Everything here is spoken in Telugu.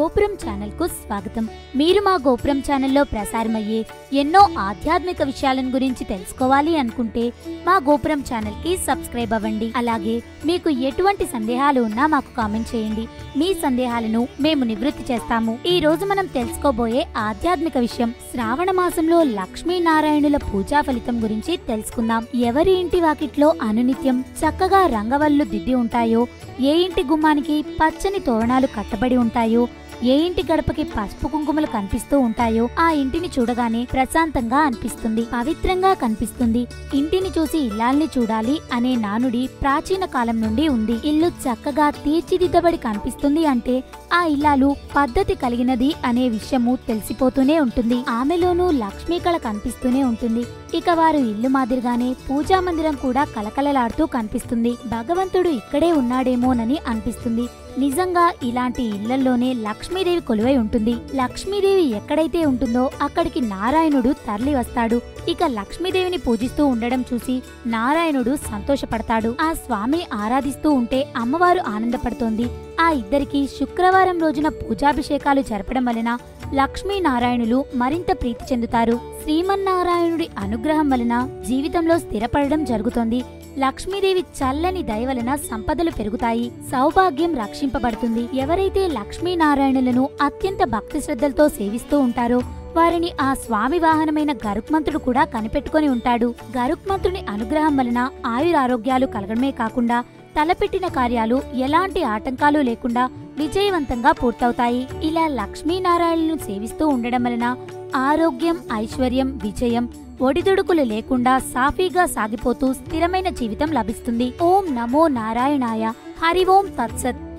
గోపురం ఛానల్ కు స్వాగతం మీరు మా గోపురం ఛానల్లో ప్రసారమయ్యే ఎన్నో ఆధ్యాత్మిక విషయాలను గురించి తెలుసుకోవాలి అనుకుంటే మా గోపురం ఛానల్ కి సబ్స్క్రైబ్ అవ్వండి అలాగే మీకు ఎటువంటి సందేహాలు ఉన్నా మాకు కామెంట్ చేయండి మీ సందేహాలను మేము నివృత్తి చేస్తాము ఈ రోజు మనం తెలుసుకోబోయే ఆధ్యాత్మిక విషయం శ్రావణ మాసంలో లక్ష్మీనారాయణుల పూజా ఫలితం గురించి తెలుసుకుందాం ఎవరి ఇంటి వాకిట్లో అనునిత్యం చక్కగా రంగవల్లు దిద్ది ఉంటాయో ఏ ఇంటి గుమ్మానికి పచ్చని తోరణాలు కట్టబడి ఉంటాయో ఏ ఇంటి గడపకి పసుపు కుంకుమలు కనిపిస్తూ ఉంటాయో ఆ ఇంటిని చూడగానే ప్రశాంతంగా అనిపిస్తుంది పవిత్రంగా కనిపిస్తుంది ఇంటిని చూసి ఇల్లాల్ని చూడాలి అనే నానుడి ప్రాచీన కాలం నుండి ఉంది ఇల్లు చక్కగా తీర్చిదిద్దబడి కనిపిస్తుంది అంటే ఆ ఇల్లాలు పద్ధతి కలిగినది అనే విషయము తెలిసిపోతూనే ఉంటుంది ఆమెలోనూ లక్ష్మీ కళ కనిపిస్తూనే ఉంటుంది ఇక వారు ఇల్లు మాదిరిగానే పూజా మందిరం కూడా కలకలలాడుతూ కనిపిస్తుంది భగవంతుడు ఇక్కడే ఉన్నాడేమోనని అనిపిస్తుంది నిజంగా ఇలాంటి ఇళ్లల్లోనే లక్ష్మీదేవి కొలువై ఉంటుంది లక్ష్మీదేవి ఎక్కడైతే ఉంటుందో అక్కడికి నారాయణుడు తరలి వస్తాడు ఇక లక్ష్మీదేవిని పూజిస్తూ ఉండడం చూసి నారాయణుడు సంతోషపడతాడు ఆ స్వామి ఆరాధిస్తూ ఉంటే అమ్మవారు ఆనందపడుతోంది ఆ ఇద్దరికి శుక్రవారం రోజున పూజాభిషేకాలు జరపడం వలన లక్ష్మీనారాయణులు మరింత ప్రీతి చెందుతారు శ్రీమన్నారాయణుడి అనుగ్రహం వలన జీవితంలో స్థిరపడడం జరుగుతోంది లక్ష్మీదేవి చల్లని దయ వలన సంపదలు పెరుగుతాయి సౌభాగ్యం రక్షింపబడుతుంది ఎవరైతే లక్ష్మీనారాయణులను అత్యంత భక్తి శ్రద్ధలతో సేవిస్తూ ఉంటారో వారిని ఆ స్వామి వాహనమైన గరుక్మంతుడు కూడా కనిపెట్టుకొని ఉంటాడు గరుక్మంతుని అనుగ్రహం వలన ఆయురారోగ్యాలు కలగడమే కాకుండా తలపెట్టిన కార్యాలు ఎలాంటి ఆటంకాలు లేకుండా విజయవంతంగా పూర్తవుతాయి ఇలా లక్ష్మీనారాయణను సేవిస్తూ ఉండడం వలన ఆరోగ్యం ఐశ్వర్యం విజయం ఒడిదుడుకులు లేకుండా సాఫీగా సాగిపోతూ స్థిరమైన జీవితం లభిస్తుంది ఓం నమో నారాయణాయ హరి ఓం తత్సత్